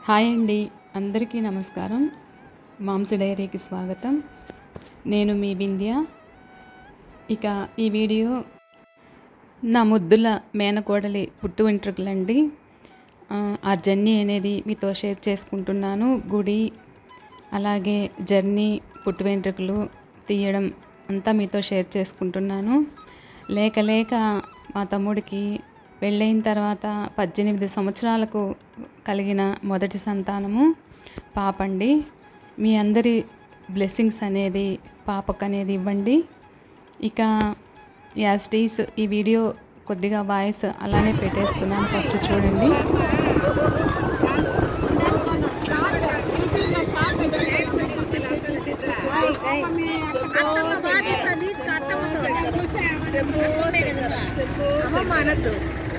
Hi అండి అందరికీ నమస్కారం మాంస డైరీకి స్వాగతం నేను మీ బింద్య ఇక ఈ వీడియో నా ముద్దుల మేనకోడలి పుట్టు వెంట్రుకలండి ఆ, ఆ జర్నీ అనేది మీతో షేర్ చేసుకుంటున్నాను గుడి అలాగే జర్నీ పుట్టు వెంట్రుకలు తీయడం అంతా మీతో షేర్ చేసుకుంటున్నాను లేక లేక మా తమ్ముడికి పెళ్ళైన తర్వాత పద్దెనిమిది సంవత్సరాలకు కలిగిన మొదటి సంతానము పాపండి మీ అందరి బ్లెస్సింగ్స్ అనేది పాపకు అనేది ఇవ్వండి ఇక యాజ్ టీస్ ఈ వీడియో కొద్దిగా వాయిస్ అలానే పెట్టేస్తున్నాను ఫస్ట్ చూడండి అనద్దు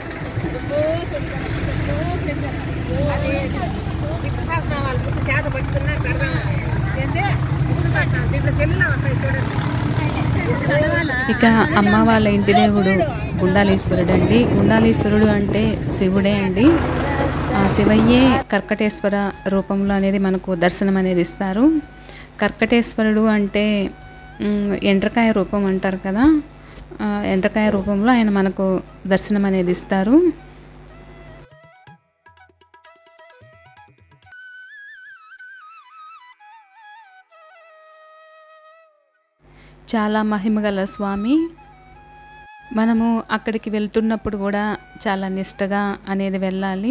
అది ఇప్పుడు వాళ్ళు పుట్టి చేత పట్టుకున్నారు కడదాం ఏంటే దీంట్లో సెల్లులో వస్తాయి చూడండి ఇక అమ్మ వాళ్ళ ఇంటి దేవుడు గుండాలీశ్వరుడు అండి గుండాలీశ్వరుడు అంటే శివుడే అండి ఆ శివయ్యే కర్కటేశ్వర రూపంలో అనేది మనకు దర్శనం అనేది ఇస్తారు కర్కటేశ్వరుడు అంటే మ్, ఎండ్రకాయ రూపం అంటారు కదా ఆ, ఎండ్రకాయ రూపంలో ఆయన మనకు దర్శనం అనేది ఇస్తారు చాలా మహిమగల స్వామి మనము అక్కడికి వెళ్తున్నప్పుడు కూడా చాలా నిష్టగా అనేది వెళ్ళాలి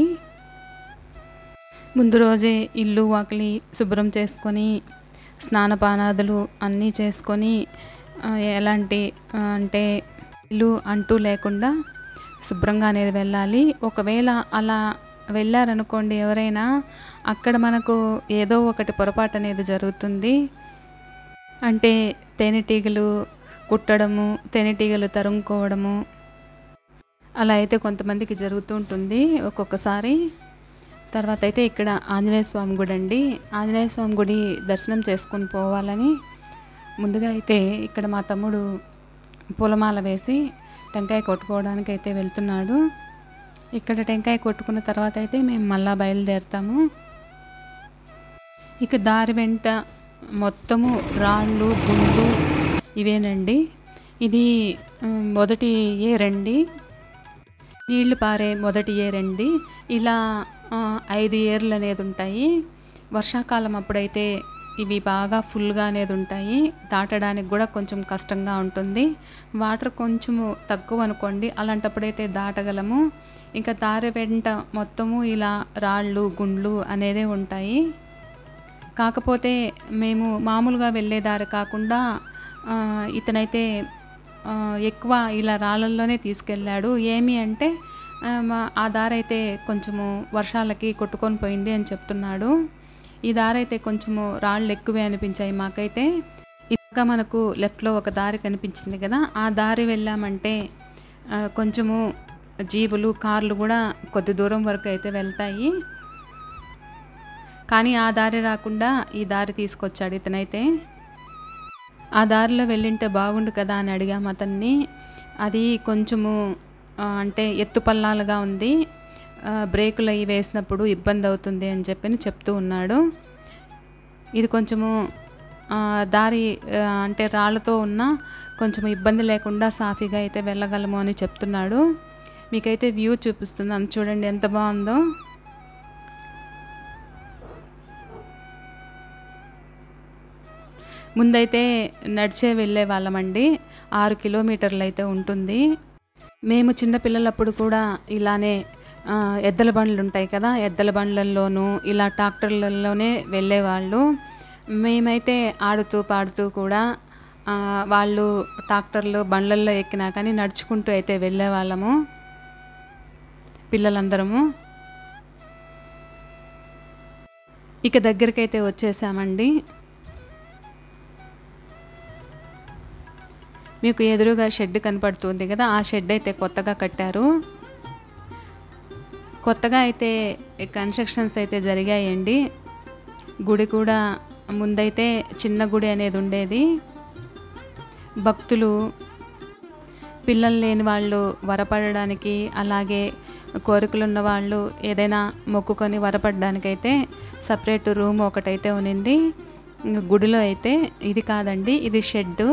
ముందు రోజే ఇల్లు వాకిలి శుభ్రం చేసుకొని స్నానపానాదులు అన్నీ చేసుకొని ఆ, ఎలాంటి ఆ, అంటే ఇల్లు అంటూ లేకుండా శుభ్రంగా అనేది వెళ్ళాలి ఒకవేళ అలా వెళ్ళారనుకోండి ఎవరైనా అక్కడ మనకు ఏదో ఒకటి పొరపాటు అనేది జరుగుతుంది అంటే తేనెటీగలు కుట్టడము తేనెటీగలు తరుముకోవడము అలా అయితే కొంతమందికి జరుగుతూ ఉంటుంది ఒక్కొక్కసారి తర్వాత అయితే ఇక్కడ ఆంజనేయ స్వామి గుడి అండి ఆంజనేయ స్వామి గుడి దర్శనం చేసుకొని పోవాలని ముందుగా అయితే ఇక్కడ మా తమ్ముడు పూలమాల వేసి టెంకాయ కొట్టుకోవడానికి అయితే వెళ్తున్నాడు ఇక్కడ టెంకాయ కొట్టుకున్న తర్వాత అయితే మేము మళ్ళా బయలుదేరుతాము ఇక దారి వెంట మొత్తము రాళ్ళు గుండు ఇవేనండి ఇది ఉమ్, మొదటి ఏరండి నీళ్లు పారే మొదటి ఏరండి ఇలా ఆ, ఐదు ఏర్లు అనేది ఉంటాయి వర్షాకాలం అప్పుడైతే ఇవి బాగా ఫుల్గా అనేది ఉంటాయి దాటడానికి కూడా కొంచెం కష్టంగా ఉంటుంది వాటర్ కొంచెము తక్కువ అనుకోండి అలాంటప్పుడైతే దాటగలము ఇంకా దారి వెంట మొత్తము ఇలా రాళ్ళు గుండ్లు అనేదే ఉంటాయి కాకపోతే మేము మామూలుగా వెళ్ళే దారి కాకుండా ఆ, ఇతనైతే ఆ, ఎక్కువ ఇలా రాళ్ళల్లోనే తీసుకెళ్ళాడు ఏమి అంటే ఆ, మా- ఆ దారి అయితే కొంచెము వర్షాలకి కొట్టుకొని పోయింది అని చెప్తున్నాడు ఈ దారి అయితే కొంచెము రాళ్ళు ఎక్కువే అనిపించాయి మాకైతే ఇంకా మనకు లెఫ్ట్లో ఒక దారి కనిపించింది కదా ఆ దారి వెళ్ళామంటే ఆ, కొంచెము జీబులు కార్లు కూడా కొద్ది దూరం వరకు అయితే వెళ్తాయి కానీ ఆ దారి రాకుండా ఈ దారి తీసుకొచ్చాడు ఇతనైతే ఆ దారిలో వెళ్ళింటే బాగుండు కదా అని అడిగాం అతన్ని అది కొంచెము ఆ, అంటే ఎత్తు పల్లాలుగా ఉంది ఆ, బ్రేకులు అవి వేసినప్పుడు ఇబ్బంది అవుతుంది అని చెప్పని చెప్తూ ఉన్నాడు ఇది కొంచెము ఆ, దారి ఆ, అంటే రాళ్ళతో ఉన్న కొంచెం ఇబ్బంది లేకుండా సాఫీగా అయితే వెళ్ళగలము అని చెప్తున్నాడు మీకైతే వ్యూ చూపిస్తున్నాను చూడండి ఎంత బాగుందో ముందైతే నడిచే వెళ్ళే వాళ్ళమండి ఆరు కిలోమీటర్లు అయితే ఉంటుంది మేము చిన్నపిల్లలప్పుడు కూడా ఇలానే ఆ, ఎద్దల బండ్లు ఉంటాయి కదా ఎద్దల బండ్లల్లోనూ ఇలా ట్రాక్టర్లలోనే వెళ్ళేవాళ్ళు మేమైతే ఆడుతూ పాడుతూ కూడా ఆ, వాళ్ళు ట్రాక్టర్లు బండ్లల్లో ఎక్కినా కానీ నడుచుకుంటూ అయితే వెళ్ళేవాళ్ళము పిల్లలందరము ఇక దగ్గరికైతే వచ్చేసామండి మీకు ఎదురుగా షెడ్ కనపడుతుంది కదా ఆ షెడ్ అయితే కొత్తగా కట్టారు కొత్తగా అయితే కన్స్ట్రక్షన్స్ అయితే జరిగాయండి గుడి కూడా ముందైతే చిన్న గుడి అనేది ఉండేది భక్తులు పిల్లలు లేని వాళ్ళు వరపడడానికి అలాగే కోరికలు ఉన్న వాళ్ళు ఏదైనా మొక్కుకొని వరపడడానికైతే సపరేట్ రూమ్ ఒకటైతే ఉన్నింది ఇంక గుడిలో అయితే ఇది కాదండి ఇది షెడ్డు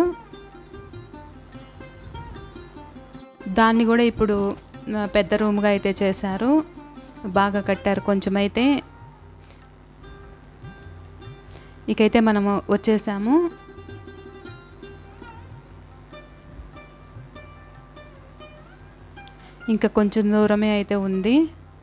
దాన్ని కూడా ఇప్పుడు ఆ, పెద్ద రూమ్గా అయితే చేశారు బాగా కట్టారు కొంచెం అయితే ఇకైతే మనము వచ్చేసాము ఇంకా కొంచెం దూరమే అయితే ఉంది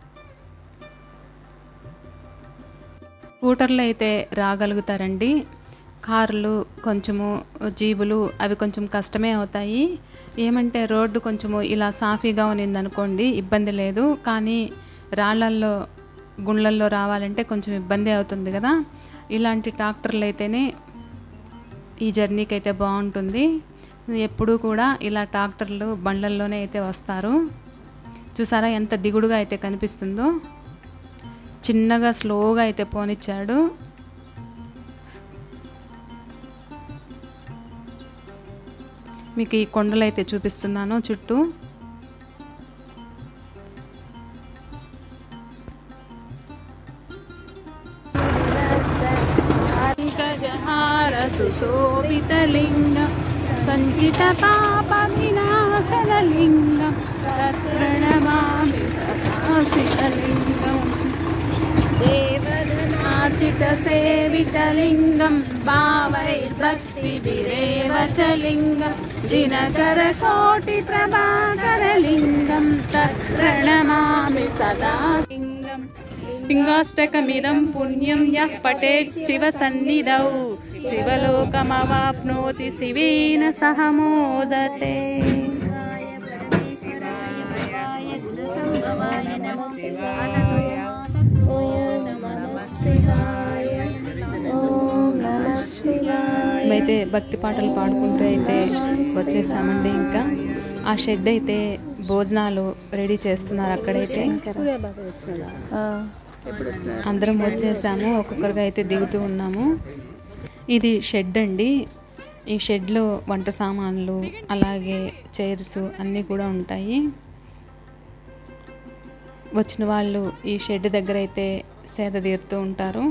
స్కూటర్లు అయితే రాగలుగుతారండి కార్లు కొంచెము జీబులు అవి కొంచెం కష్టమే అవుతాయి ఏమంటే రోడ్డు కొంచెము ఇలా సాఫీగా ఉన్నింది అనుకోండి ఇబ్బంది లేదు కానీ రాళ్ళల్లో గుండ్లల్లో రావాలంటే కొంచెం ఇబ్బంది అవుతుంది కదా ఇలాంటి ట్రాక్టర్లు అయితేనే ఈ జర్నీకి అయితే బాగుంటుంది ఎప్పుడూ కూడా ఇలా ట్రాక్టర్లు బండ్లల్లోనే అయితే వస్తారు చూసారా ఎంత దిగుడుగా అయితే కనిపిస్తుందో చిన్నగా స్లోగా అయితే పోనిచ్చాడు మీకు ఈ కొండలు అయితే చూపిస్తున్నాను చుట్టూ పంకజహార సుశోభితలింగ సంచిత పాప వినాశనలింగం ప్రణమామి సదాశివలింగం దేవదనార్చిత సేవితలింగం భావైర్భక్తిభిరేవ చ లింగం దినకర కోటి ప్రభాకరలింగం తత్ప్రణమామి సదా లింగం లింగాష్టకమిదం పుణ్యం యః పఠేత్ శివ సన్నిధౌ శివలోకమవాప్నోతి శివేన సహ మోదతే మేమైతే భక్తి పాటలు పాడుకుంటూ అయితే వచ్చేసామండి ఇంకా ఆ షెడ్ అయితే భోజనాలు రెడీ చేస్తున్నారు అక్కడైతే అందరం వచ్చేసాము ఒక్కొక్కరుగా అయితే దిగుతూ ఉన్నాము ఇది షెడ్ అండి ఈ షెడ్లో వంట సామాన్లు అలాగే చైర్స్ అన్నీ కూడా ఉంటాయి వచ్చిన వాళ్ళు ఈ షెడ్ దగ్గర అయితే సేద తీరుతూ ఉంటారు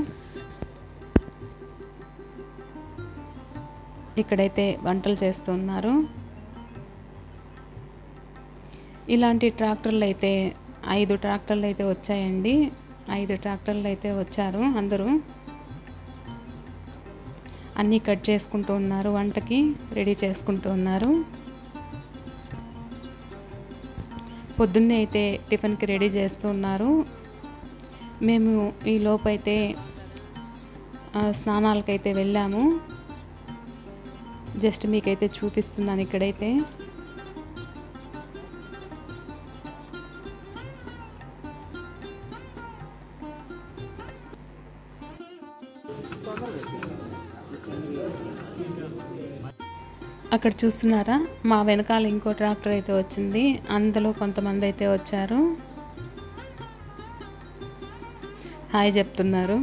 ఇక్కడైతే వంటలు చేస్తున్నారు ఇలాంటి ట్రాక్టర్లు అయితే ఐదు ట్రాక్టర్లు అయితే వచ్చాయండి ఐదు ట్రాక్టర్లు అయితే వచ్చారు అందరూ అన్నీ కట్ చేసుకుంటూ ఉన్నారు వంటకి రెడీ చేసుకుంటూ ఉన్నారు పొద్దున్నే అయితే టిఫిన్కి రెడీ చేస్తూ ఉన్నారు మేము ఈ లోపైతే ఆ, స్నానాలకైతే వెళ్ళాము జస్ట్ మీకైతే చూపిస్తున్నాను ఇక్కడైతే అక్కడ చూస్తున్నారా మా వెనకాల ఇంకో ట్రాక్టర్ అయితే వచ్చింది అందులో కొంతమంది అయితే వచ్చారు హాయ్ చెప్తున్నారు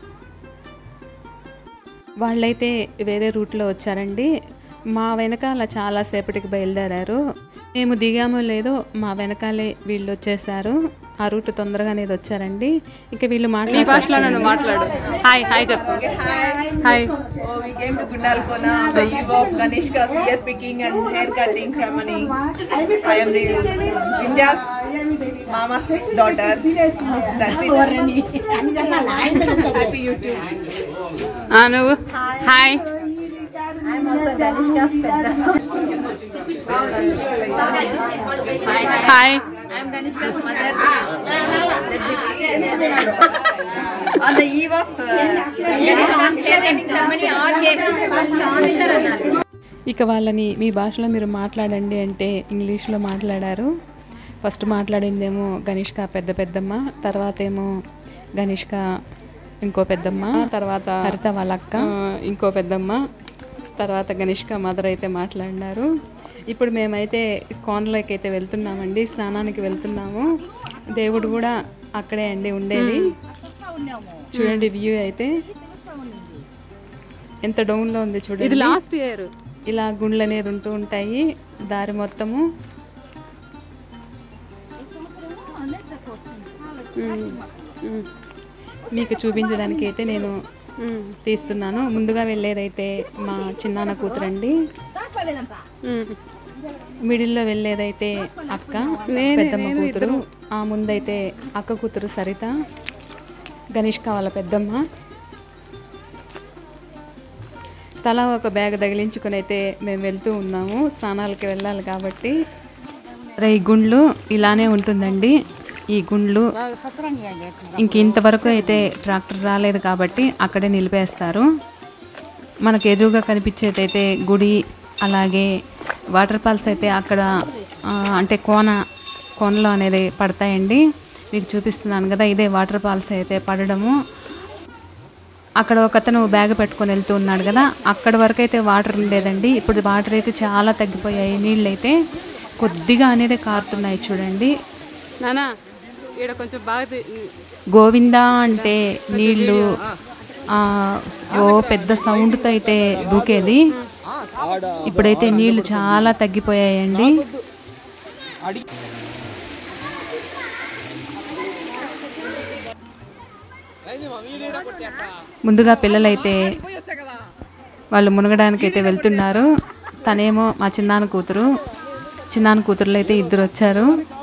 వాళ్ళైతే వేరే రూట్లో వచ్చారండి మా వెనకాల చాలాసేపటికి బయలుదేరారు మేము దిగామో లేదో మా వెనకాలే వీళ్ళు వచ్చేసారు ఆ రూట్ తొందరగానే వచ్చారండి ఇక వీళ్ళు మాట్లాడు మాట్లాడు హాయ్ హాయ్ చెప్పు hi So we came to Gundalkona on the eve of Ganeshka's hair picking and hair cutting ceremony. I am the India's mama's daughter. That's it. Happy YouTube. నువ్వు hi hi On the eve of uh, sharing ceremony, all came. ఇక వాళ్ళని మీ భాషలో మీరు మాట్లాడండి అంటే ఇంగ్లీష్లో మాట్లాడారు first మాట్లాడిందేమో గనిష్క పెద్ద పెద్దమ్మ తర్వాత ఏమో గనిష్క ఇంకో పెద్దమ్మ తర్వాత హరిత వాళ్ళ అక్క ఇంకో పెద్దమ్మ తర్వాత గనిష్క మదర్ అయితే మాట్లాడినారు ఇప్పుడు మేమైతే కోనలోకి అయితే వెళ్తున్నామండి స్నానానికి వెళ్తున్నాము దేవుడు కూడా అక్కడే అండి ఉండేది చూడండి వ్యూ అయితే ఎంత డౌన్లో ఉంది చూడండి ఇది లాస్ట్ ఇయర్ ఇలా గుండ్లు అనేది ఉంటూ ఉంటాయి దారి మొత్తము ఉమ్, ఉమ్. మీకు చూపించడానికి అయితే నేను ఉమ్, తీస్తున్నాను ముందుగా వెళ్ళేదైతే మా చిన్నాన్న కూతురండి ఉమ్. మిడిల్లో వెళ్ళేదైతే అక్క పెద్దమ్మ కూతురు ఆ ముందైతే అక్క కూతురు సరిత గణేష్క వాళ్ళ పెద్దమ్మ తలా ఒక బ్యాగ్ తగిలించుకొని అయితే మేము వెళ్తూ ఉన్నాము స్నానాలకి వెళ్ళాలి కాబట్టి రే ఈ గుండ్లు ఇలానే ఉంటుందండి ఈ గుండ్లు ఇంక ఇంతవరకు అయితే ట్రాక్టర్ రాలేదు కాబట్టి అక్కడే నిలిపేస్తారు మనకు ఎదురుగా కనిపించేది అయితే గుడి అలాగే వాటర్ ఫాల్స్ అయితే అక్కడ ఆ, అంటే కోన కోనలో అనేది పడతాయండి మీకు చూపిస్తున్నాను కదా ఇదే వాటర్ ఫాల్స్ అయితే పడడము అక్కడ ఒక అతను బ్యాగ్ పెట్టుకొని వెళ్తూ ఉన్నాడు కదా అక్కడ వరకు అయితే వాటర్ ఉండేదండి ఇప్పుడు వాటర్ అయితే చాలా తగ్గిపోయాయి నీళ్ళు అయితే కొద్దిగా అనేది కారుతున్నాయి చూడండి నానా ఈడ కొంచెం బాగా తీ- గోవిందా అంటే నీళ్ళు ఆ, ఓ పెద్ద సౌండ్తో అయితే దూకేది ఇప్పుడైతే నీళ్లు చాలా తగ్గిపోయాయండి ముందుగా పిల్లలైతే వాళ్ళు మునగడానికి అయితే వెళ్తున్నారు తనేమో మా చిన్నాన్న కూతురు చిన్నాన్న కూతురులు అయితే ఇద్దరు వచ్చారు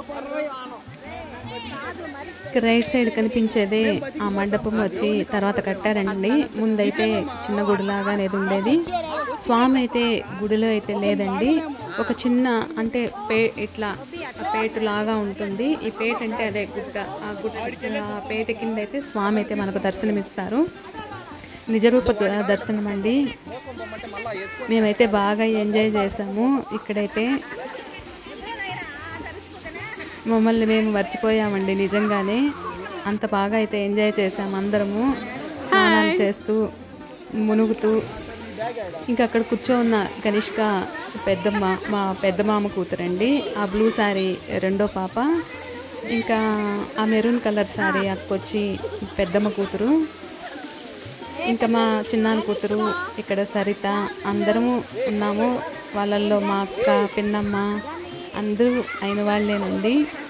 ఇక రైట్ సైడ్ కనిపించేదే ఆ మండపం వచ్చి తర్వాత కట్టారండి ముందైతే చిన్న గుడిలాగా అనేది ఉండేది స్వామి అయితే గుడిలో అయితే లేదండి ఒక చిన్న అంటే పే ఇట్లా పేట లాగా ఉంటుంది ఈ పేట అంటే అదే గుట్ట ఆ గుట్ట ఆ పేట కింద అయితే స్వామి అయితే మనకు దర్శనమిస్తారు నిజరూప ద- దర్శనం అండి మేమైతే బాగా ఎంజాయ్ చేసాము ఇక్కడైతే మమ్మల్ని మేము మర్చిపోయామండి నిజంగానే అంత బాగా అయితే ఎంజాయ్ చేసాము అందరము స్నానాలు చేస్తూ మునుగుతూ ఇంకా అక్కడ కూర్చోన్న కనిష్క పెద్దమ్మ మా పెద్దమామ కూతురండి ఆ బ్లూ శారీ రెండో పాప ఇంకా ఆ మెరూన్ కలర్ శారీ అక్కొచ్చి పెద్దమ్మ కూతురు ఇంకా మా చిన్నాన్న కూతురు ఇక్కడ సరిత అందరము ఉన్నాము వాళ్ళల్లో మా అక్క పిన్నమ్మ అందరూ అయిన వాళ్ళేనండి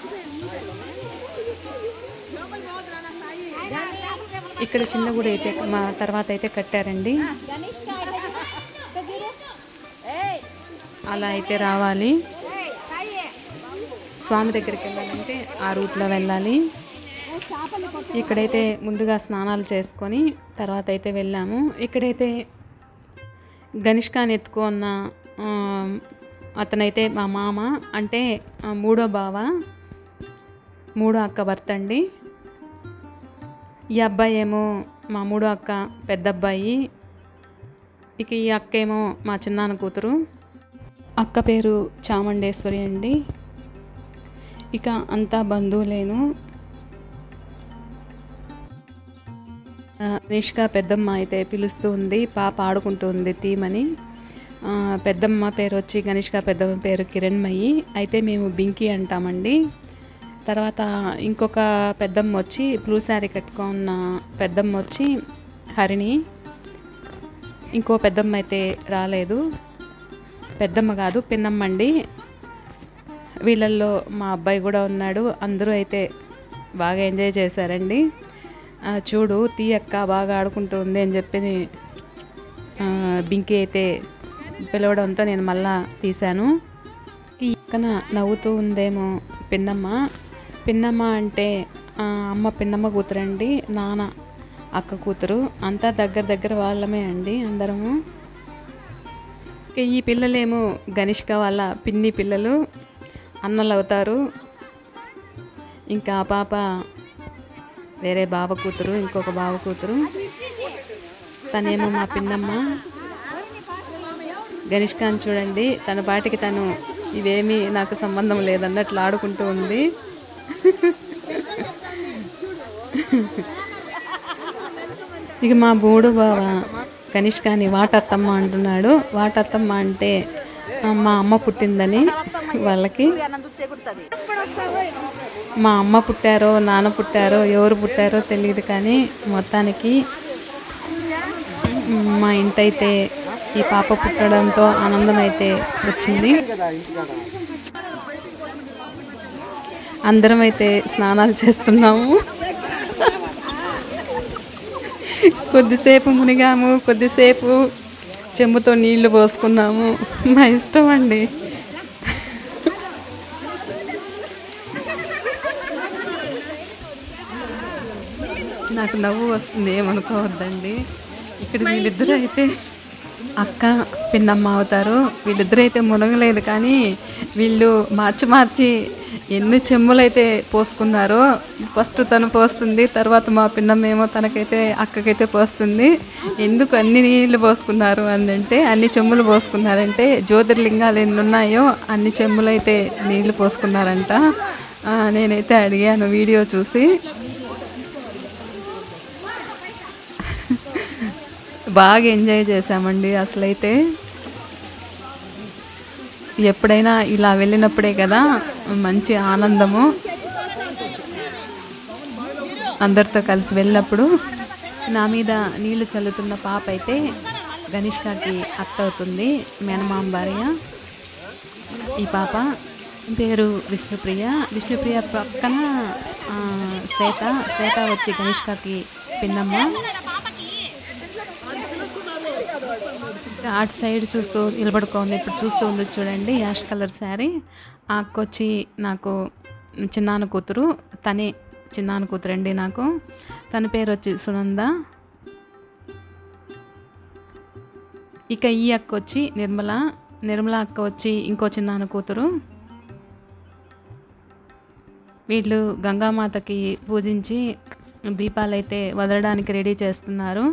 ఇక్కడ చిన్న గుడి అయితే మా తర్వాత అయితే కట్టారండి అలా అయితే రావాలి స్వామి దగ్గరికి వెళ్ళాలంటే ఆ రూట్లో వెళ్ళాలి ఇక్కడైతే ముందుగా స్నానాలు చేసుకొని తర్వాత అయితే వెళ్ళాము ఇక్కడైతే గనిష్కాని ఎత్తుకున్న ఆ, అతనైతే మా మామ అంటే ఆ, మూడో బావ మూడో అక్క భర్త అండి ఈ అబ్బాయి ఏమో మా మూడో అక్క పెద్ద అబ్బాయి ఇక ఈ అక్క ఏమో మా చిన్నాన్న కూతురు అక్క పేరు చాముండేశ్వరి అండి ఇక అంతా బంధువులేను ఆ, నిష్క పెద్దమ్మ అయితే పిలుస్తూ ఉంది పాప ఆడుకుంటుంది తీమని ఆ, పెద్దమ్మ పేరు వచ్చి గనిష్క పెద్దమ్మ పేరు కిరణ్మయి అయితే మేము బింకి అంటామండి తర్వాత ఇంకొక పెద్దమ్మ వచ్చి బ్లూ శారీ కట్టుకున్న పెద్దమ్మ వచ్చి హరిణి ఇంకో పెద్దమ్మ అయితే రాలేదు పెద్దమ్మ కాదు పిన్నమ్మ అండి వీళ్ళల్లో మా అబ్బాయి కూడా ఉన్నాడు అందరూ అయితే బాగా ఎంజాయ్ చేశారండి ఆ, చూడు తీయక్క బాగా ఆడుకుంటుంది అని చెప్పి ఆ, బింకి అయితే పిలవడంతో నేను మళ్ళా తీశాను ఈ అక్కన నవ్వుతూ ఉందేమో పిన్నమ్మ పిన్నమ్మ అంటే ఆ, అమ్మ పిన్నమ్మ కూతురండి నాన్న అక్క కూతురు అంతా దగ్గర దగ్గర వాళ్ళమే అండి అందరము ఇక ఈ పిల్లలేమో గనిష్క వాళ్ళ పిన్ని పిల్లలు అన్నలు అవుతారు ఇంకా ఆ పాప వేరే బావ కూతురు ఇంకొక బావ కూతురు తనేమో మా పిన్నమ్మ గనిష్కాన్ చూడండి తన పాటికి తను ఇవేమీ నాకు సంబంధం లేదన్నట్లు ఆడుకుంటూ ఉంది ఇక మా బూడు బావ కనిష్కాని వాటత్తమ్మ అంటున్నాడు వాటత్తమ్మ అంటే ఆ, మా అమ్మ పుట్టిందని వాళ్ళకి మా అమ్మ పుట్టారో నాన్న పుట్టారో ఎవరు పుట్టారో తెలియదు కానీ మొత్తానికి మ్, మా ఇంటైతే ఈ పాప పుట్టడంతో ఆనందం అయితే వచ్చింది అందరం అయితే స్నానాలు చేస్తున్నాము కొద్దిసేపు మునిగాము కొద్దిసేపు చెంబుతో నీళ్లు పోసుకున్నాము మా ఇష్టం అండి నాకు నవ్వు వస్తుంది ఏమనుకోవద్దండి ఇక్కడ వీళ్ళిద్దరూ అయితే అక్క పిన్నమ్మ అవుతారు వీళ్ళిద్దరూ అయితే మునగలేదు కానీ వీళ్ళు మార్చి మార్చి ఎన్ని చెమ్ములైతే పోసుకున్నారో ఫస్ట్ తను పోస్తుంది తర్వాత మా పిన్నమ్మ ఏమో తనకైతే అక్కకైతే పోస్తుంది ఎందుకు అన్ని నీళ్ళు పోసుకున్నారు అని అంటే అన్ని చెమ్ములు పోసుకున్నారంటే జ్యోతిర్లింగాలు ఎన్ని ఉన్నాయో అన్ని చెమ్ములైతే నీళ్లు పోసుకున్నారంట ఆ, నేనైతే అడిగాను వీడియో చూసి బాగా ఎంజాయ్ చేసామండి అసలైతే ఎప్పుడైనా ఇలా వెళ్ళినప్పుడే కదా మంచి ఆనందము అందరితో కలిసి వెళ్ళినప్పుడు నా మీద నీళ్లు చల్లుతున్న పాప అయితే గనిష్కాకి అత్త అవుతుంది మేనమామ భార్య ఈ పాప పేరు విష్ణుప్రియ విష్ణుప్రియ పక్కన ఆ, శ్వేత శ్వేత వచ్చి గనిష్కాకి పిన్నమ్మ అటు సైడ్ చూస్తూ నిలబడుకోండి ఇప్పుడు చూస్తూ ఉంది చూడండి యాష్ కలర్ శారీ ఆ అక్క వచ్చి నాకు చిన్నాన్న కూతురు తనే చిన్నాన్న కూతురు అండి నాకు తన పేరు వచ్చి సునంద ఇక ఈ అక్క వచ్చి నిర్మల నిర్మల అక్క వచ్చి ఇంకో చిన్నాన్న కూతురు వీళ్ళు గంగామాతకి పూజించి దీపాలైతే వదలడానికి రెడీ చేస్తున్నారు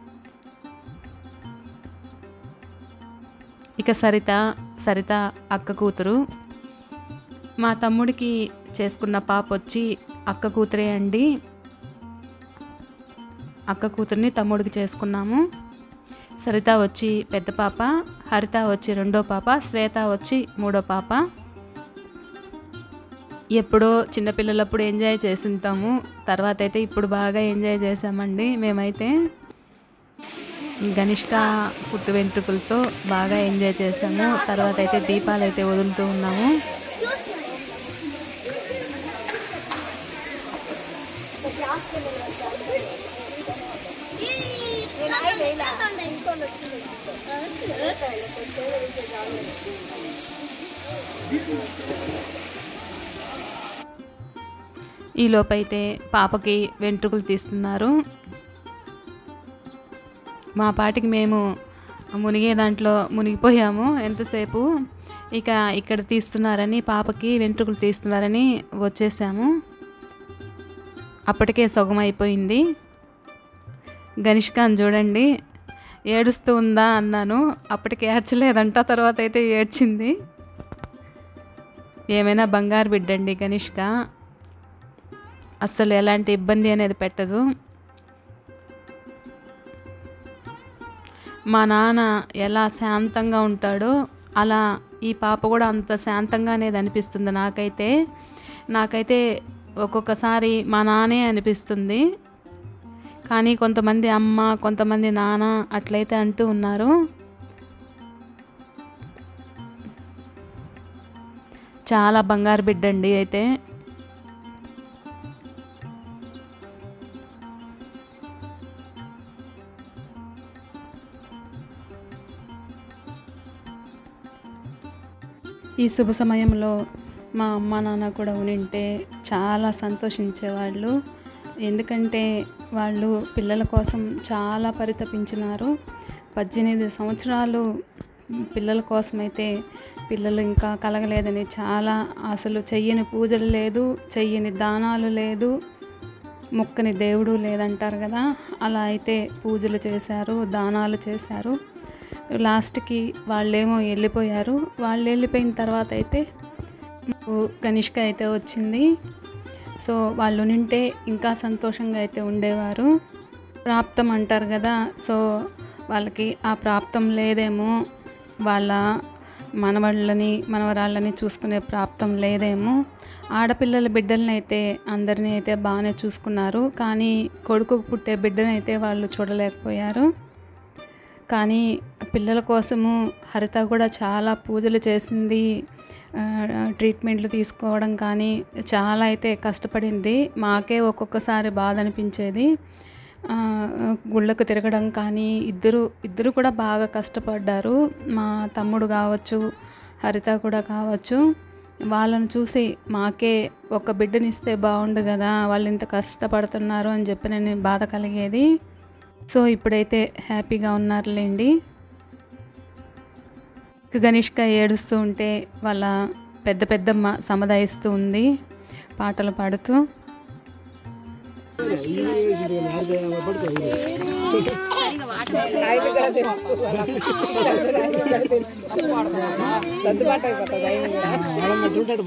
ఇక సరిత సరిత అక్క కూతురు మా తమ్ముడికి చేసుకున్న పాప వచ్చి అక్క కూతురే అండి అక్క కూతుర్ని తమ్ముడికి చేసుకున్నాము సరిత వచ్చి పెద్ద పాప హరిత వచ్చి రెండో పాప శ్వేత వచ్చి మూడో పాప ఎప్పుడో చిన్నపిల్లలప్పుడు ఎంజాయ్ చేసింటాము తర్వాత అయితే ఇప్పుడు బాగా ఎంజాయ్ చేసామండి మేమైతే గనిష్క పుట్టు వెంట్రుకలతో బాగా ఎంజాయ్ చేసాము తర్వాత అయితే దీపాలు అయితే వదులుతూ ఉన్నాము ఈ లోపైతే పాపకి వెంట్రుకలు తీస్తున్నారు మా పాటికి మేము మునిగే దాంట్లో మునిగిపోయాము ఎంతసేపు ఇక ఇక్కడ తీస్తున్నారని పాపకి వెంట్రుకలు తీస్తున్నారని వచ్చేసాము అప్పటికే సగం అయిపోయింది గనిష్కాన్ చూడండి ఏడుస్తూ ఉందా అన్నాను అప్పటికి ఏడ్చలేదంట తర్వాత అయితే ఏడ్చింది ఏమైనా బంగారు బిడ్డండి గనిష్క అస్సలు ఎలాంటి ఇబ్బంది అనేది పెట్టదు మా నాన్న ఎలా శాంతంగా ఉంటాడో అలా ఈ పాప కూడా అంత శాంతంగా అనేది అనిపిస్తుంది నాకైతే నాకైతే ఒక్కొక్కసారి మా నానే అనిపిస్తుంది కానీ కొంతమంది అమ్మ కొంతమంది నాన్న అట్లయితే అంటూ ఉన్నారు చాలా బంగారు బిడ్డండి అయితే ఈ శుభ సమయంలో మా అమ్మ నాన్న కూడా ఉనింటే చాలా సంతోషించేవాళ్ళు ఎందుకంటే వాళ్ళు పిల్లల కోసం చాలా పరితపించినారు పద్దెనిమిది సంవత్సరాలు పిల్లల కోసమైతే పిల్లలు ఇంకా కలగలేదని చాలా అసలు చెయ్యని పూజలు లేదు చెయ్యని దానాలు లేదు మొక్కని దేవుడు లేదంటారు కదా అలా అయితే పూజలు చేశారు దానాలు చేశారు లాస్ట్కి వాళ్ళేమో వెళ్ళిపోయారు వాళ్ళు వెళ్ళిపోయిన తర్వాత అయితే మాకు కనిష్క అయితే వచ్చింది సో వాళ్ళు నింటే ఇంకా సంతోషంగా అయితే ఉండేవారు ప్రాప్తం అంటారు కదా సో వాళ్ళకి ఆ ప్రాప్తం లేదేమో వాళ్ళ మనవళ్ళని మనవరాళ్ళని చూసుకునే ప్రాప్తం లేదేమో ఆడపిల్లల బిడ్డల్ని అయితే అందరినీ అయితే బాగానే చూసుకున్నారు కానీ కొడుకుకు పుట్టే బిడ్డని అయితే వాళ్ళు చూడలేకపోయారు కానీ పిల్లల కోసము హరిత కూడా చాలా పూజలు చేసింది ఆ, ట్రీట్మెంట్లు తీసుకోవడం కానీ చాలా అయితే కష్టపడింది మాకే ఒక్కొక్కసారి బాధ అనిపించేది ఆ, గుళ్ళకు తిరగడం కానీ ఇద్దరు ఇద్దరు కూడా బాగా కష్టపడ్డారు మా తమ్ముడు కావచ్చు హరిత కూడా కావచ్చు వాళ్ళని చూసి మాకే ఒక బిడ్డనిస్తే బాగుండు కదా వాళ్ళు ఇంత కష్టపడుతున్నారు అని చెప్పి నేను బాధ కలిగేది సో ఇప్పుడైతే హ్యాపీగా ఉన్నారులేండి ఇక గనిష్క ఏడుస్తూ ఉంటే వాళ్ళ పెద్ద పెద్దమ్మ సముదాయిస్తూ ఉంది పాటలు పాడుతూ ఆయన కూడా తెలుసు సర్దుబాటు అయిపోతుంది ఆయన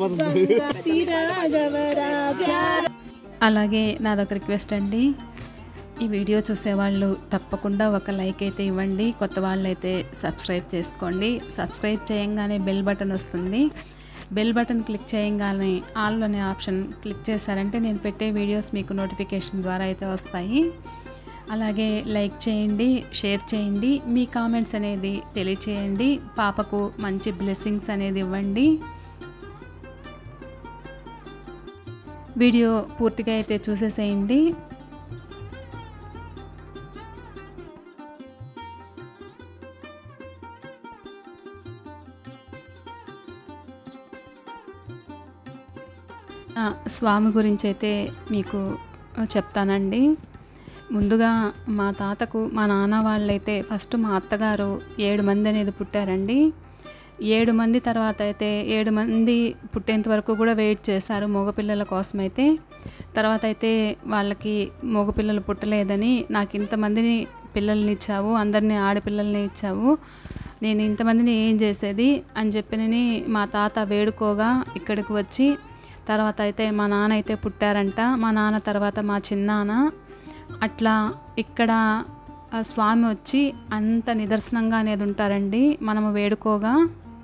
కూడా అలాగే నాదొక రిక్వెస్ట్ అండి ఈ వీడియో చూసేవాళ్ళు తప్పకుండా ఒక లైక్ అయితే ఇవ్వండి కొత్త వాళ్ళు అయితే సబ్స్క్రైబ్ చేసుకోండి సబ్స్క్రైబ్ చేయంగానే బెల్ బటన్ వస్తుంది బెల్ బటన్ క్లిక్ చేయంగానే ఆల్ అనే ఆప్షన్ క్లిక్ చేశారంటే నేను పెట్టే వీడియోస్ మీకు నోటిఫికేషన్ ద్వారా అయితే వస్తాయి అలాగే లైక్ చేయండి షేర్ చేయండి మీ కామెంట్స్ అనేది తెలియచేయండి పాపకు మంచి బ్లెస్సింగ్స్ అనేది ఇవ్వండి వీడియో పూర్తిగా అయితే చూసేసేయండి ఆ, స్వామి గురించి అయితే మీకు చెప్తానండి ముందుగా మా తాతకు మా నాన్న వాళ్ళైతే ఫస్ట్ మా అత్తగారు ఏడు మంది అనేది పుట్టారండి ఏడు మంది తర్వాత అయితే ఏడు మంది పుట్టేంత వరకు కూడా వెయిట్ చేశారు మగపిల్లల కోసం అయితే తర్వాత అయితే వాళ్ళకి మగపిల్లలు పుట్టలేదని నాకు ఇంతమందిని పిల్లల్ని ఇచ్చావు అందరినీ ఆడపిల్లల్ని ఇచ్చావు నేను ఇంతమందిని ఏం చేసేది అని చెప్పినని మా తాత వేడుకోగా ఇక్కడికి వచ్చి తర్వాత అయితే మా నాన్న అయితే పుట్టారంట మా నాన్న తర్వాత మా చిన్నాన్న అట్లా ఇక్కడ ఆ స్వామి వచ్చి అంత నిదర్శనంగా అనేది ఉంటారండి మనము వేడుకోగా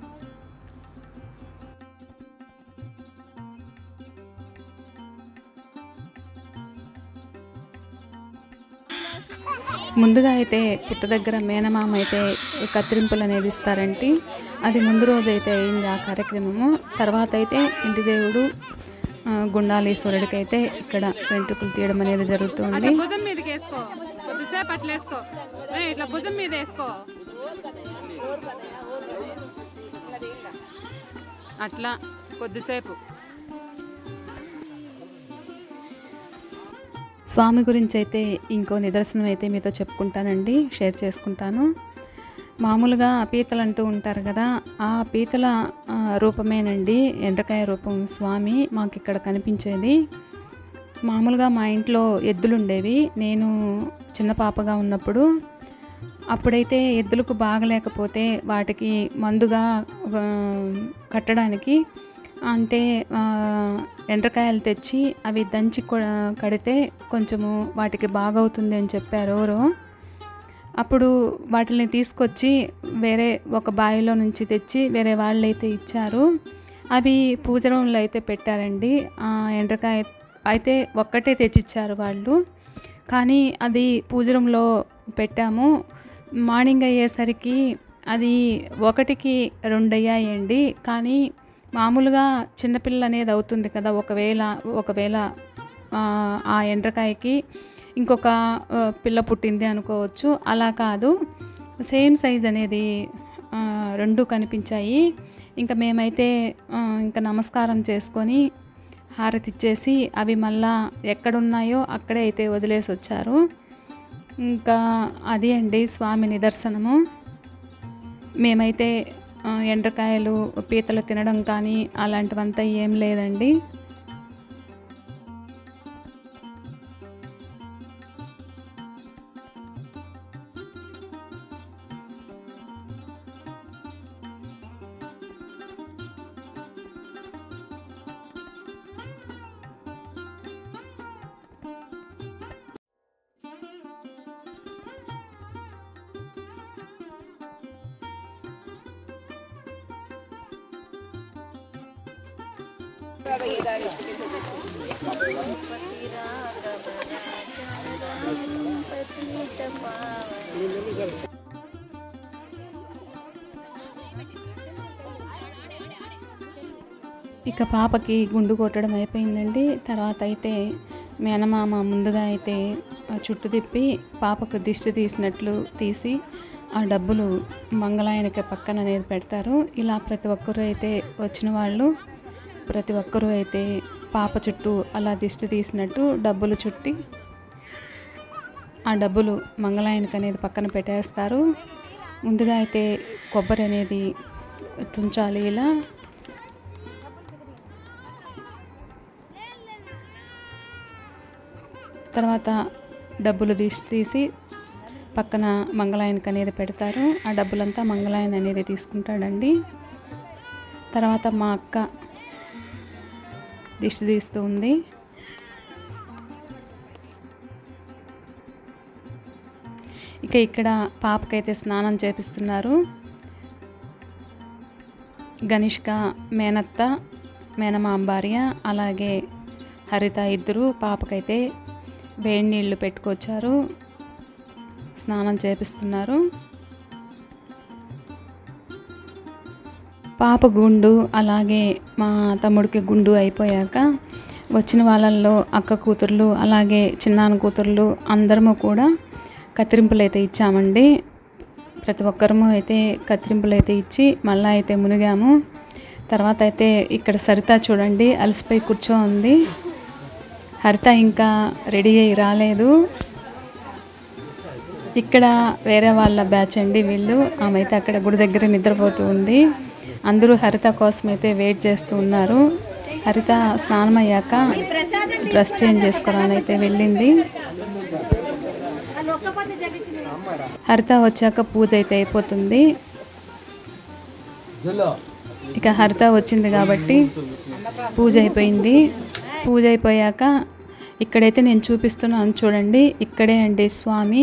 ముందుగా అయితే పుట్ట దగ్గర మేనమామ అయితే కత్తిరింపులు అనేది ఇస్తారంటే అది ముందు రోజు అయితే అయింది ఆ కార్యక్రమము తర్వాత అయితే ఇంటి దేవుడు ఆ, గుండాలీశ్వరుడికి అయితే ఇక్కడ వెంట్రుకలు తీయడం అనేది జరుగుతుంది అట్లా భుజం మీదకి వేసుకో కొద్దిసేపు అట్లా వేసుకో రే, ఇట్లా భుజం మీద వేసుకో అట్లా కొద్దిసేపు స్వామి గురించి అయితే ఇంకో నిదర్శనం అయితే మీతో చెప్పుకుంటానండి షేర్ చేసుకుంటాను మామూలుగా పీతలు అంటూ ఉంటారు కదా ఆ పీతల ఆ, రూపమేనండి ఎండ్రకాయ రూపం స్వామి మాకు ఇక్కడ కనిపించేది మామూలుగా మా ఇంట్లో ఎద్దులు ఉండేవి నేను చిన్న పాపగా ఉన్నప్పుడు అప్పుడైతే ఎద్దులకు బాగలేకపోతే వాటికి మందుగా ఆ, కట్టడానికి అంటే ఆ, ఎండ్రకాయలు తెచ్చి అవి దంచి కొ- కడితే కొంచెము వాటికి బాగవుతుంది అని చెప్పారు ఎవరో అప్పుడు వాటిని తీసుకొచ్చి వేరే ఒక బావిలో నుంచి తెచ్చి వేరే వాళ్ళు అయితే ఇచ్చారు అవి పూజ రూమ్లో అయితే పెట్టారండి ఆ ఎండ్రకాయ అయితే ఒక్కటే తెచ్చిచ్చారు వాళ్ళు కానీ అది పూజ రూమ్లో పెట్టాము మార్నింగ్ అయ్యేసరికి అది ఒకటికి రెండు అయ్యాయండి కానీ మామూలుగా చిన్నపిల్ల అనేది అవుతుంది కదా ఒకవేళ ఒకవేళ ఆ, ఆ ఎండ్రకాయకి ఇంకొక ఆ, పిల్ల పుట్టింది అనుకోవచ్చు అలా కాదు సేమ్ సైజ్ అనేది ఆ, రెండు కనిపించాయి ఇంకా మేమైతే ఆ, ఇంకా నమస్కారం చేసుకొని హారతి ఇచ్చేసి అవి మళ్ళా ఎక్కడున్నాయో అక్కడే అయితే వదిలేసి వచ్చారు ఇంకా అది అండి స్వామి నిదర్శనము మేమైతే ఆ, ఎండ్రకాయలు పీతలు తినడం కానీ అలాంటివంతా ఏం లేదండి ఇక పాపకి గుండు కొట్టడం అయిపోయిందండి తర్వాత అయితే మేనమామ ముందుగా అయితే ఆ చుట్టు తిప్పి పాపకు దిష్టి తీసినట్లు తీసి ఆ డబ్బులు మంగళాయనకి పక్కన అనేది పెడతారు ఇలా ప్రతి ఒక్కరూ అయితే వచ్చిన వాళ్ళు ప్రతి ఒక్కరూ అయితే పాప చుట్టూ అలా దిష్టి తీసినట్టు డబ్బులు చుట్టి ఆ డబ్బులు మంగళాయనకి అనేది పక్కన పెట్టేస్తారు ముందుగా అయితే కొబ్బరి అనేది తుంచాలి ఇలా తర్వాత డబ్బులు తీసి తీసి పక్కన మంగళాయనకి అనేది పెడతారు ఆ డబ్బులంతా మంగళాయన అనేది తీసుకుంటాడండి తర్వాత మా అక్క దిష్టి తీస్తూ ఉంది ఇక ఇక్కడ పాపకైతే స్నానం చేపిస్తున్నారు గనిష్క మేనత్త మేనమామ భార్య అలాగే హరిత ఇద్దరు పాపకైతే వేడి నీళ్ళు పెట్టుకొచ్చారు స్నానం చేపిస్తున్నారు పాప గుండు అలాగే మా తమ్ముడికి గుండు అయిపోయాక వచ్చిన వాళ్ళల్లో అక్క కూతుర్లు అలాగే చిన్నాన్న కూతుర్లు అందరము కూడా కత్తిరింపులు అయితే ఇచ్చామండి ప్రతి ఒక్కరము అయితే కత్తిరింపులు అయితే ఇచ్చి మళ్ళీ అయితే మునిగాము తర్వాత అయితే ఇక్కడ సరిత చూడండి అలసిపోయి కూర్చో ఉంది హరిత ఇంకా రెడీ అయ్యి రాలేదు ఇక్కడ వేరే వాళ్ళ బ్యాచ్ అండి వీళ్ళు ఆమె అయితే అక్కడ గుడి దగ్గర నిద్రపోతూ ఉంది అందరూ హరిత కోసం అయితే వెయిట్ చేస్తూ ఉన్నారు హరిత స్నానం అయ్యాక డ్రెస్ చేంజ్ చేసుకోవాలని అయితే వెళ్ళింది హరిత వచ్చాక పూజ అయితే అయిపోతుంది ఇక హరిత వచ్చింది కాబట్టి పూజ అయిపోయింది పూజ అయిపోయాక ఇక్కడైతే నేను చూపిస్తున్నాను చూడండి ఇక్కడే అండి స్వామి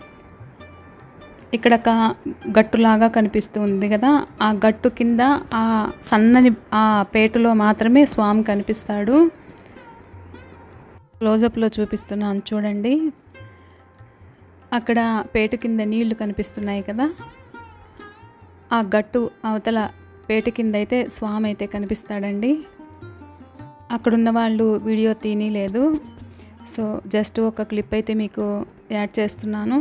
ఇక్కడ ఒక గట్టులాగా కనిపిస్తుంది కదా ఆ గట్టు కింద ఆ సన్నని ఆ పేటలో మాత్రమే స్వామి కనిపిస్తాడు క్లోజప్లో చూపిస్తున్నాను చూడండి అక్కడ పేట కింద నీళ్లు కనిపిస్తున్నాయి కదా ఆ గట్టు అవతల పేట కింద అయితే స్వామి అయితే కనిపిస్తాడండి అక్కడున్న వాళ్ళు వీడియో తీయలేదు సో జస్ట్ ఒక క్లిప్ అయితే మీకు యాడ్ చేస్తున్నాను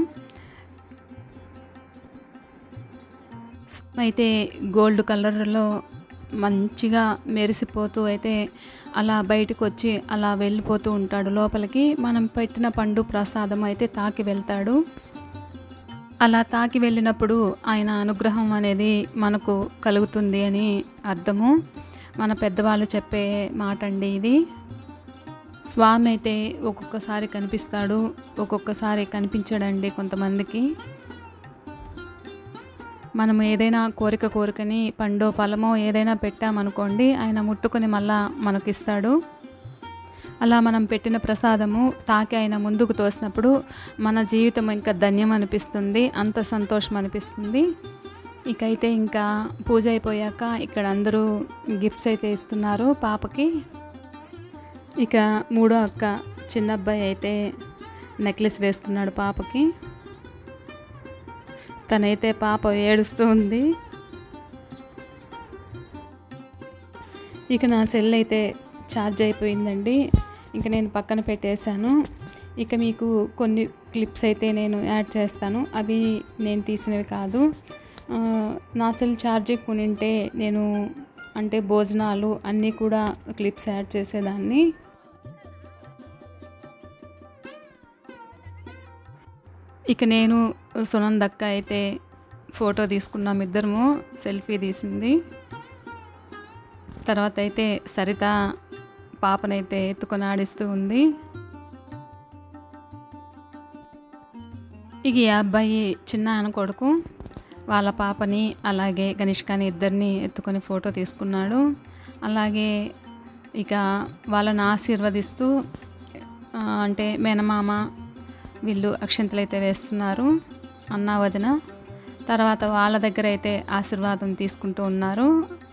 అయితే గోల్డ్ కలర్లో మంచిగా మెరిసిపోతూ అయితే అలా బయటకు వచ్చి అలా వెళ్ళిపోతూ ఉంటాడు లోపలికి మనం పెట్టిన పండు ప్రసాదం అయితే తాకి వెళ్తాడు అలా తాకి వెళ్ళినప్పుడు ఆయన అనుగ్రహం అనేది మనకు కలుగుతుంది అని అర్థము మన పెద్దవాళ్ళు చెప్పే మాట అండి ఇది స్వామి అయితే ఒక్కొక్కసారి కనిపిస్తాడు ఒక్కొక్కసారి కనిపించడండి కొంతమందికి మనం ఏదైనా కోరిక కోరికని పండో ఫలమో ఏదైనా పెట్టామనుకోండి ఆయన ముట్టుకొని మళ్ళా మనకిస్తాడు అలా మనం పెట్టిన ప్రసాదము తాకి ఆయన ముందుకు తోసినప్పుడు మన జీవితం ఇంకా ధన్యం అనిపిస్తుంది అంత సంతోషం అనిపిస్తుంది ఇకైతే ఇంకా పూజ అయిపోయాక ఇక్కడ అందరూ గిఫ్ట్స్ అయితే ఇస్తున్నారు పాపకి ఇక మూడో అక్క చిన్న అబ్బాయి అయితే నెక్లెస్ వేస్తున్నాడు పాపకి తనైతే పాప ఏడుస్తూ ఉంది ఇక నా సెల్ అయితే ఛార్జ్ అయిపోయిందండి ఇక నేను పక్కన పెట్టేశాను ఇక మీకు కొన్ని క్లిప్స్ అయితే నేను యాడ్ చేస్తాను అవి నేను తీసినవి కాదు ఆ, నా సెల్ ఛార్జ్ కొనింటే నేను అంటే భోజనాలు అన్నీ కూడా క్లిప్స్ యాడ్ చేసేదాన్ని ఇక నేను సునందక్క అయితే ఫోటో తీసుకున్నాం ఇద్దరము సెల్ఫీ తీసింది తర్వాత అయితే సరిత పాపనైతే ఎత్తుకొని ఆడిస్తూ ఉంది ఇక ఈ అబ్బాయి చిన్న ఆయన కొడుకు వాళ్ళ పాపని అలాగే గనిష్కాని ఇద్దరిని ఎత్తుకొని ఫోటో తీసుకున్నాడు అలాగే ఇక వాళ్ళని ఆశీర్వదిస్తూ ఆ, అంటే మేనమామ వీళ్ళు అక్షంతలు అయితే వేస్తున్నారు అన్న వదిన తర్వాత వాళ్ళ దగ్గర అయితే ఆశీర్వాదం తీసుకుంటూ ఉన్నారు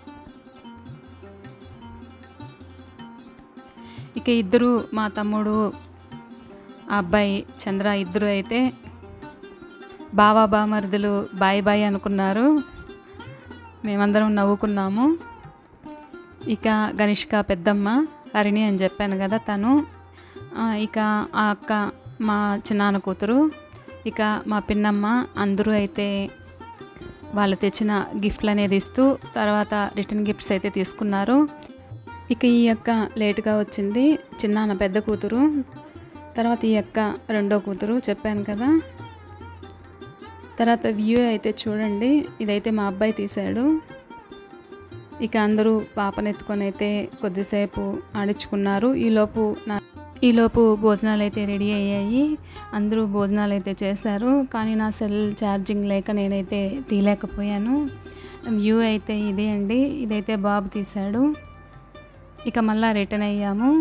ఇక ఇద్దరు మా తమ్ముడు ఆ అబ్బాయి చంద్ర ఇద్దరు అయితే బావా బామరుదులు బాయ్ బాయ్ అనుకున్నారు మేమందరం నవ్వుకున్నాము ఇక గనిష్క పెద్దమ్మ హరిణి అని చెప్పాను కదా తను ఆ, ఇక ఆ అక్క మా చిన్నాన్న కూతురు ఇక మా పిన్నమ్మ అందరూ అయితే వాళ్ళు తెచ్చిన గిఫ్ట్లు అనేది ఇస్తూ తర్వాత రిటర్న్ గిఫ్ట్స్ అయితే తీసుకున్నారు ఇక ఈ అక్క లేటుగా వచ్చింది చిన్నాన్న పెద్ద కూతురు తర్వాత ఈ అక్క రెండో కూతురు చెప్పాను కదా తర్వాత వ్యూ అయితే చూడండి ఇదైతే మా అబ్బాయి తీశాడు ఇక అందరూ పాపనెత్తుకొని అయితే కొద్దిసేపు ఆడించుకున్నారు ఈలోపు నా ఈలోపు భోజనాలు అయితే రెడీ అయ్యాయి అందరూ భోజనాలు అయితే చేశారు కానీ నా సెల్ ఛార్జింగ్ లేక నేనైతే తీయలేకపోయాను వ్యూ అయితే ఇదే అండి ఇదైతే బాబు తీశాడు ఇక మళ్ళా రిటర్న్ అయ్యాము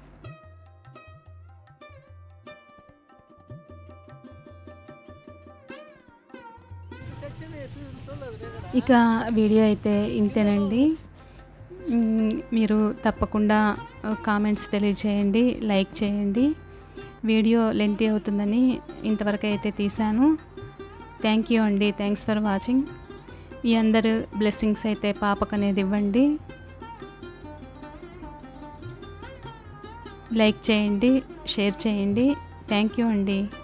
ఇక వీడియో అయితే ఇంతేనండి మ్, మీరు తప్పకుండా కామెంట్స్ తెలియచేయండి లైక్ చేయండి వీడియో లెంతీ అవుతుందని ఇంతవరకు అయితే తీశాను థ్యాంక్ యూ అండి థ్యాంక్స్ ఫర్ వాచింగ్ మీ అందరు బ్లెస్సింగ్స్ అయితే పాపకు అనేది ఇవ్వండి లైక్ చేయండి షేర్ చేయండి థ్యాంక్ యూ అండి